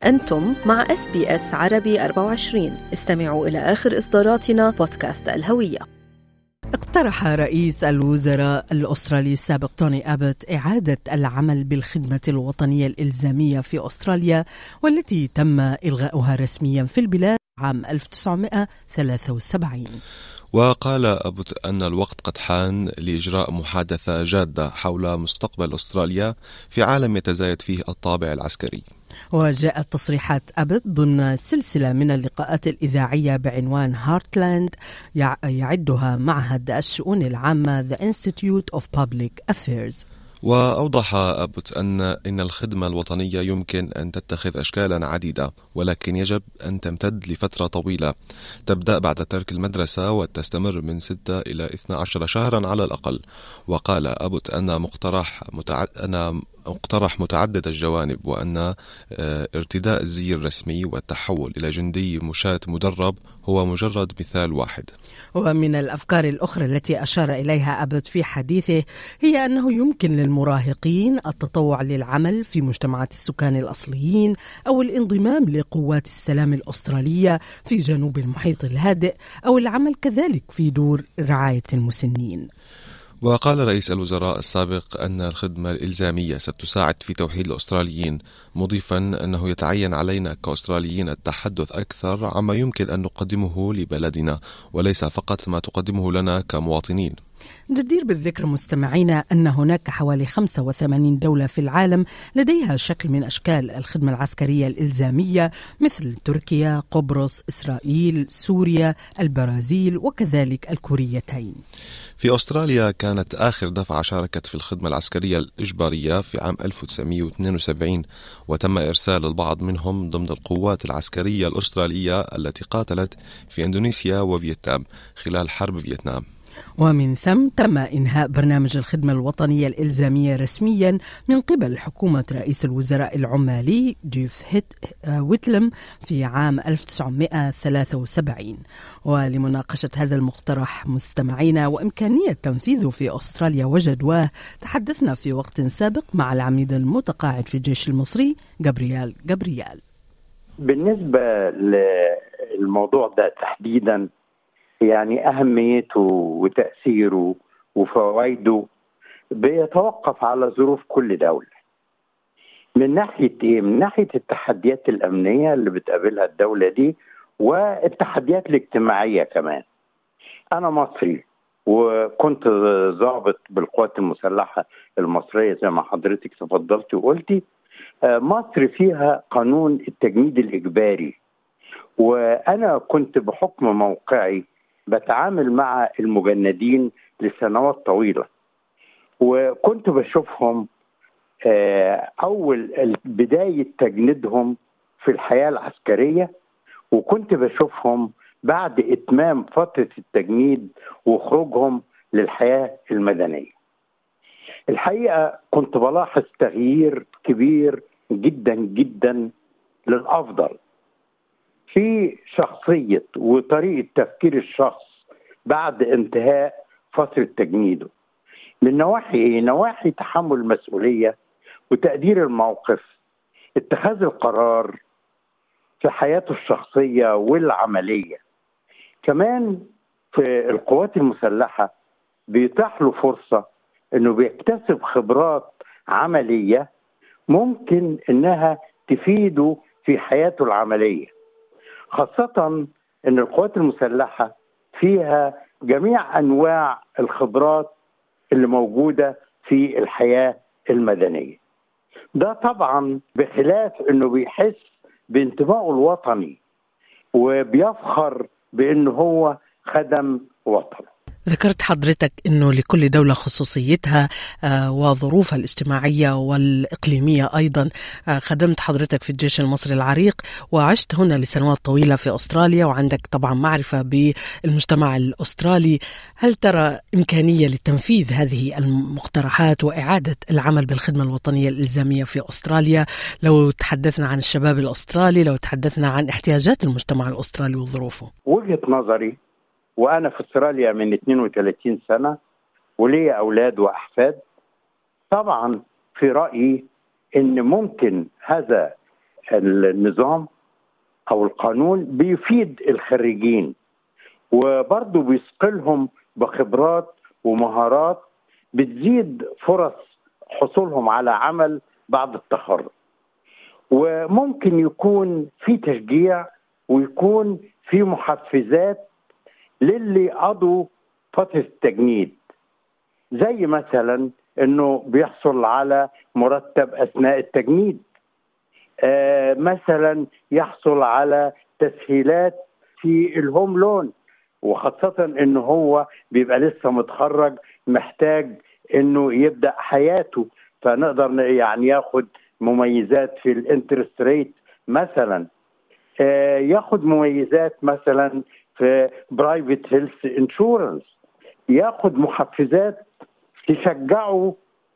أنتم مع اس بي اس عربي 24 استمعوا إلى آخر إصداراتنا بودكاست الهوية اقترح رئيس الوزراء الأسترالي السابق توني أبت إعادة العمل بالخدمة الوطنية الإلزامية في أستراليا والتي تم إلغاؤها رسميا في البلاد عام 1973 وقال أبوت أن الوقت قد حان لإجراء محادثة جادة حول مستقبل أستراليا في عالم يتزايد فيه الطابع العسكري وجاءت تصريحات أبت ضمن سلسلة من اللقاءات الإذاعية بعنوان هارتلاند يعدها معهد الشؤون العامة The Institute of Public Affairs وأوضح أبوت أن إن الخدمة الوطنية يمكن أن تتخذ أشكالا عديدة ولكن يجب أن تمتد لفترة طويلة تبدأ بعد ترك المدرسة وتستمر من 6 إلى 12 شهرا على الأقل وقال أبوت أن مقترح متعد... أن مقترح متعدد الجوانب وأن آه، ارتداء الزي الرسمي والتحول إلى جندي مشاة مدرب هو مجرد مثال واحد ومن الأفكار الأخرى التي أشار إليها أبد في حديثه هي أنه يمكن للمراهقين التطوع للعمل في مجتمعات السكان الأصليين أو الانضمام لقوات السلام الأسترالية في جنوب المحيط الهادئ أو العمل كذلك في دور رعاية المسنين وقال رئيس الوزراء السابق أن الخدمة الإلزامية ستساعد في توحيد الأستراليين مضيفا أنه يتعين علينا كأستراليين التحدث أكثر عما يمكن أن نقدمه لبلدنا وليس فقط ما تقدمه لنا كمواطنين جدير بالذكر مستمعينا أن هناك حوالي 85 دولة في العالم لديها شكل من أشكال الخدمة العسكرية الإلزامية مثل تركيا، قبرص، إسرائيل، سوريا، البرازيل وكذلك الكوريتين في أستراليا كانت آخر دفعة شاركت في الخدمة العسكرية الإجبارية في عام 1972 وتم إرسال البعض منهم ضمن القوات العسكرية الأسترالية التي قاتلت في إندونيسيا وفيتنام خلال حرب فيتنام ومن ثم تم إنهاء برنامج الخدمة الوطنية الإلزامية رسميا من قبل حكومة رئيس الوزراء العمالي جيف هيت آه، ويتلم في عام 1973 ولمناقشة هذا المقترح مستمعينا وإمكانية تنفيذه في أستراليا وجدواه تحدثنا في وقت سابق مع العميد المتقاعد في الجيش المصري جابريال جابريال بالنسبة للموضوع ده تحديدا يعني أهميته وتأثيره وفوائده بيتوقف على ظروف كل دولة من ناحية إيه؟ من ناحية التحديات الأمنية اللي بتقابلها الدولة دي والتحديات الاجتماعية كمان أنا مصري وكنت ضابط بالقوات المسلحة المصرية زي ما حضرتك تفضلتي وقلتي آه، مصر فيها قانون التجنيد الإجباري وأنا كنت بحكم موقعي بتعامل مع المجندين لسنوات طويله وكنت بشوفهم آه، اول بدايه تجنيدهم في الحياه العسكريه وكنت بشوفهم بعد اتمام فتره التجنيد وخروجهم للحياه المدنيه. الحقيقه كنت بلاحظ تغيير كبير جدا جدا للافضل في شخصية وطريقة تفكير الشخص بعد انتهاء فترة تجنيده من نواحي ايه؟ نواحي تحمل المسؤولية وتقدير الموقف اتخاذ القرار في حياته الشخصية والعملية كمان في القوات المسلحة بيتاح له فرصة انه بيكتسب خبرات عملية ممكن انها تفيده في حياته العمليه خاصة أن القوات المسلحة فيها جميع أنواع الخبرات اللي موجودة في الحياة المدنية ده طبعا بخلاف أنه بيحس بانتمائه الوطني وبيفخر بأنه هو خدم وطنه ذكرت حضرتك انه لكل دوله خصوصيتها آه، وظروفها الاجتماعيه والاقليميه ايضا آه، خدمت حضرتك في الجيش المصري العريق وعشت هنا لسنوات طويله في استراليا وعندك طبعا معرفه بالمجتمع الاسترالي هل ترى امكانيه لتنفيذ هذه المقترحات واعاده العمل بالخدمه الوطنيه الالزاميه في استراليا لو تحدثنا عن الشباب الاسترالي لو تحدثنا عن احتياجات المجتمع الاسترالي وظروفه وجهه نظري وانا في استراليا من 32 سنه ولي اولاد واحفاد طبعا في رايي ان ممكن هذا النظام او القانون بيفيد الخريجين وبرضه بيثقلهم بخبرات ومهارات بتزيد فرص حصولهم على عمل بعد التخرج وممكن يكون في تشجيع ويكون في محفزات للي قضوا فتره التجنيد زي مثلا انه بيحصل على مرتب اثناء التجنيد آه مثلا يحصل على تسهيلات في الهوم لون وخاصة انه هو بيبقى لسه متخرج محتاج انه يبدا حياته فنقدر يعني ياخد مميزات في الانترست ريت مثلا آه ياخد مميزات مثلا في برايفت هيلث انشورنس ياخد محفزات تشجعه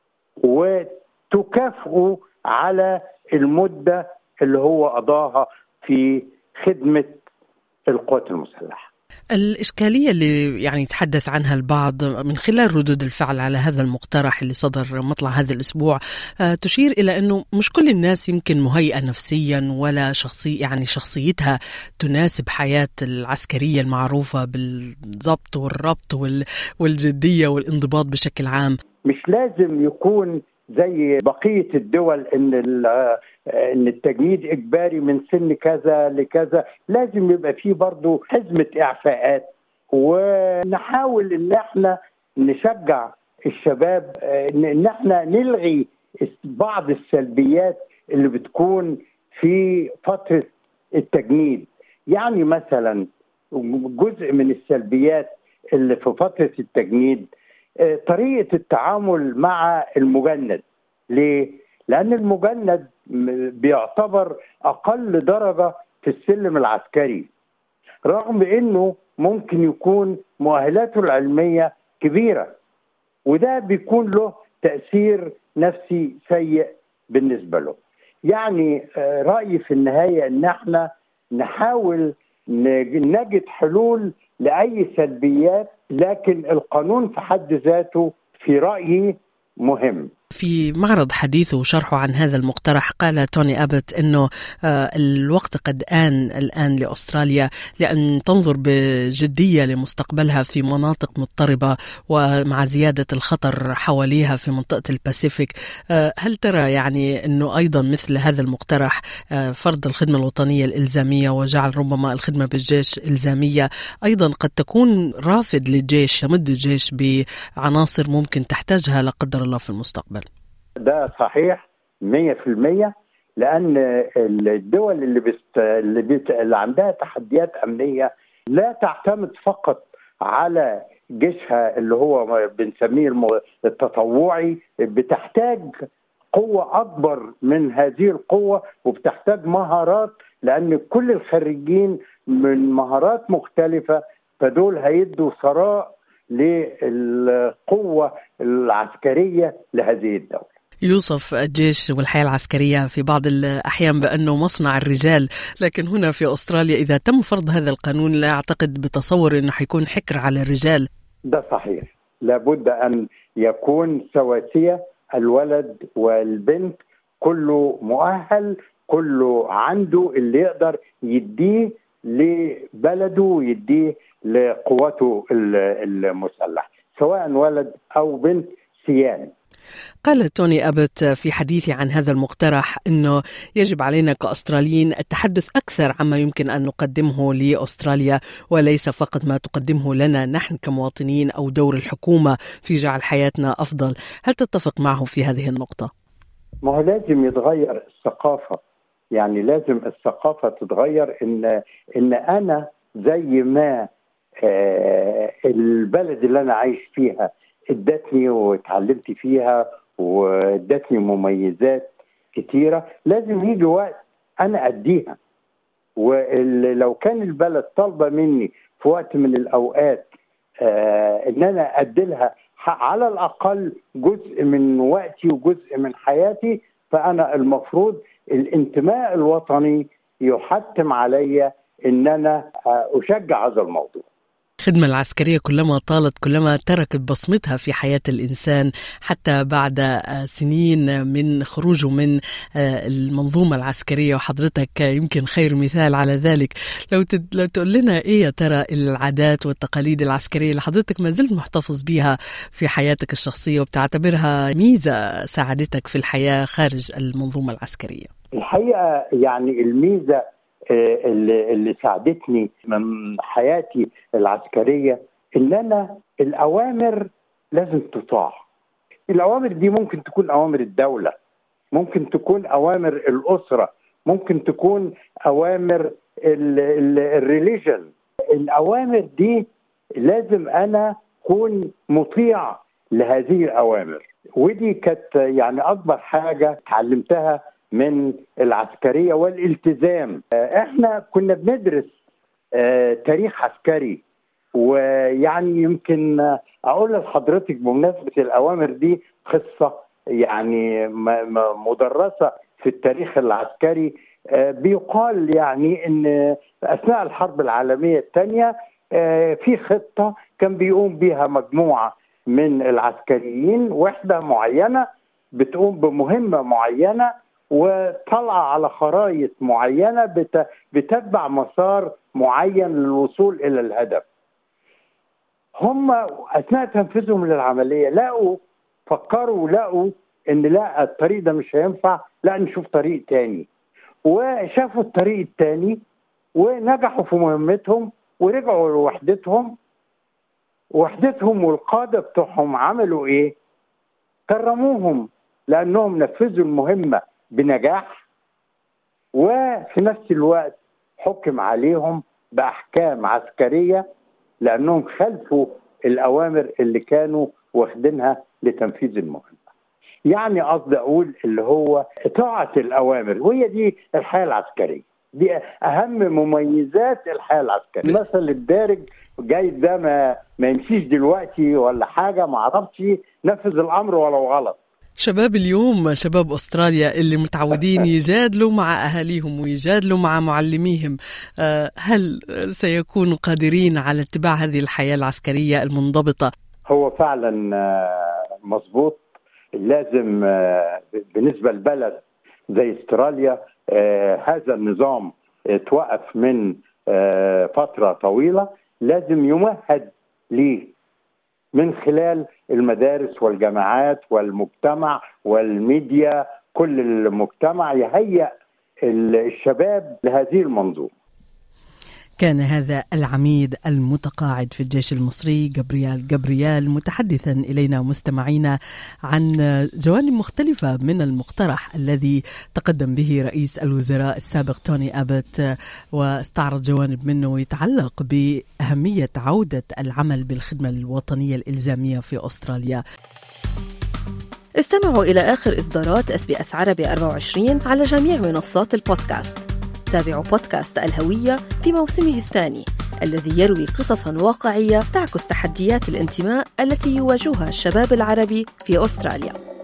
وتكافئه على المده اللي هو قضاها في خدمه القوات المسلحه. الإشكالية اللي يعني يتحدث عنها البعض من خلال ردود الفعل على هذا المقترح اللي صدر مطلع هذا الأسبوع تشير إلى أنه مش كل الناس يمكن مهيئة نفسيا ولا شخصي يعني شخصيتها تناسب حياة العسكرية المعروفة بالضبط والربط والجدية والانضباط بشكل عام مش لازم يكون زي بقيه الدول ان ان التجنيد اجباري من سن كذا لكذا لازم يبقى فيه برضه حزمه اعفاءات ونحاول ان احنا نشجع الشباب ان احنا نلغي بعض السلبيات اللي بتكون في فتره التجنيد يعني مثلا جزء من السلبيات اللي في فتره التجنيد طريقه التعامل مع المجند ليه؟ لان المجند بيعتبر اقل درجه في السلم العسكري رغم انه ممكن يكون مؤهلاته العلميه كبيره وده بيكون له تاثير نفسي سيء بالنسبه له يعني رايي في النهايه ان احنا نحاول نجد حلول لاي سلبيات لكن القانون في حد ذاته في رايي مهم في معرض حديثه وشرحه عن هذا المقترح قال توني أبت أنه الوقت قد آن الآن لأستراليا لأن تنظر بجدية لمستقبلها في مناطق مضطربة ومع زيادة الخطر حواليها في منطقة الباسيفيك هل ترى يعني أنه أيضا مثل هذا المقترح فرض الخدمة الوطنية الإلزامية وجعل ربما الخدمة بالجيش إلزامية أيضا قد تكون رافد للجيش يمد الجيش بعناصر ممكن تحتاجها لا قدر الله في المستقبل ده صحيح 100% لان الدول اللي بست... اللي, بت... اللي عندها تحديات امنيه لا تعتمد فقط على جيشها اللي هو بنسميه التطوعي بتحتاج قوة أكبر من هذه القوة وبتحتاج مهارات لأن كل الخريجين من مهارات مختلفة فدول هيدوا ثراء للقوة العسكرية لهذه الدولة يوصف الجيش والحياة العسكرية في بعض الأحيان بأنه مصنع الرجال لكن هنا في أستراليا إذا تم فرض هذا القانون لا أعتقد بتصور أنه حيكون حكر على الرجال ده صحيح لابد أن يكون سواسية الولد والبنت كله مؤهل كله عنده اللي يقدر يديه لبلده ويديه لقوته المسلحة سواء ولد أو بنت سيان قال توني أبت في حديثي عن هذا المقترح أنه يجب علينا كأستراليين التحدث أكثر عما يمكن أن نقدمه لأستراليا وليس فقط ما تقدمه لنا نحن كمواطنين أو دور الحكومة في جعل حياتنا أفضل هل تتفق معه في هذه النقطة؟ ما هو لازم يتغير الثقافة يعني لازم الثقافة تتغير إن إن أنا زي ما آه البلد اللي أنا عايش فيها ادتني واتعلمت فيها وادتني مميزات كتيره لازم يجي وقت انا اديها ولو كان البلد طالبه مني في وقت من الاوقات آه ان انا اديلها على الاقل جزء من وقتي وجزء من حياتي فانا المفروض الانتماء الوطني يحتم عليا ان انا اشجع هذا الموضوع الخدمة العسكرية كلما طالت كلما تركت بصمتها في حياة الإنسان حتى بعد آه، سنين من خروجه من آه، المنظومة العسكرية وحضرتك يمكن خير مثال على ذلك لو لو تقول لنا إيه يا ترى العادات والتقاليد العسكرية اللي حضرتك ما زلت محتفظ بيها في حياتك الشخصية وبتعتبرها ميزة ساعدتك في الحياة خارج المنظومة العسكرية الحقيقة يعني الميزة آه، اللي, اللي ساعدتني من حياتي العسكريه ان انا الاوامر لازم تطاع الاوامر دي ممكن تكون اوامر الدوله ممكن تكون اوامر الاسره ممكن تكون اوامر الريليجن الاوامر دي لازم انا اكون مطيع لهذه الاوامر ودي كانت يعني اكبر حاجه اتعلمتها من العسكريه والالتزام احنا كنا بندرس آه، تاريخ عسكري ويعني يمكن اقول لحضرتك بمناسبه الاوامر دي قصه يعني مدرسه في التاريخ العسكري آه، بيقال يعني ان اثناء الحرب العالميه الثانيه آه، في خطه كان بيقوم بها مجموعه من العسكريين وحده معينه بتقوم بمهمه معينه وطلع على خرائط معينه بتتبع مسار معين للوصول الى الهدف. هم اثناء تنفيذهم للعمليه لقوا فكروا لقوا ان لا الطريق ده مش هينفع لا نشوف طريق تاني وشافوا الطريق التاني ونجحوا في مهمتهم ورجعوا لوحدتهم وحدتهم والقاده بتوعهم عملوا ايه؟ كرموهم لانهم نفذوا المهمه بنجاح وفي نفس الوقت حكم عليهم باحكام عسكريه لانهم خلفوا الاوامر اللي كانوا واخدينها لتنفيذ المهمه. يعني قصدي اقول اللي هو طاعه الاوامر وهي دي الحياه العسكريه. دي اهم مميزات الحياه العسكريه. المثل الدارج جاي ده ما ما يمشيش دلوقتي ولا حاجه ما اعرفش نفذ الامر ولو غلط. شباب اليوم شباب استراليا اللي متعودين يجادلوا مع اهاليهم ويجادلوا مع معلميهم آه، هل سيكونوا قادرين على اتباع هذه الحياه العسكريه المنضبطه؟ هو فعلا آه، مظبوط لازم آه، بالنسبه لبلد زي استراليا هذا النظام توقف من فتره طويله لازم يمهد ليه من خلال المدارس والجامعات والمجتمع والميديا كل المجتمع يهيئ الشباب لهذه المنظومه كان هذا العميد المتقاعد في الجيش المصري جبريال جبريال متحدثا الينا مستمعينا عن جوانب مختلفه من المقترح الذي تقدم به رئيس الوزراء السابق توني ابت واستعرض جوانب منه يتعلق باهميه عوده العمل بالخدمه الوطنيه الالزاميه في استراليا. استمعوا إلى آخر إصدارات اس بي اس عربي 24 على جميع منصات البودكاست تابعوا بودكاست الهوية في موسمه الثاني الذي يروي قصصا واقعية تعكس تحديات الانتماء التي يواجهها الشباب العربي في أستراليا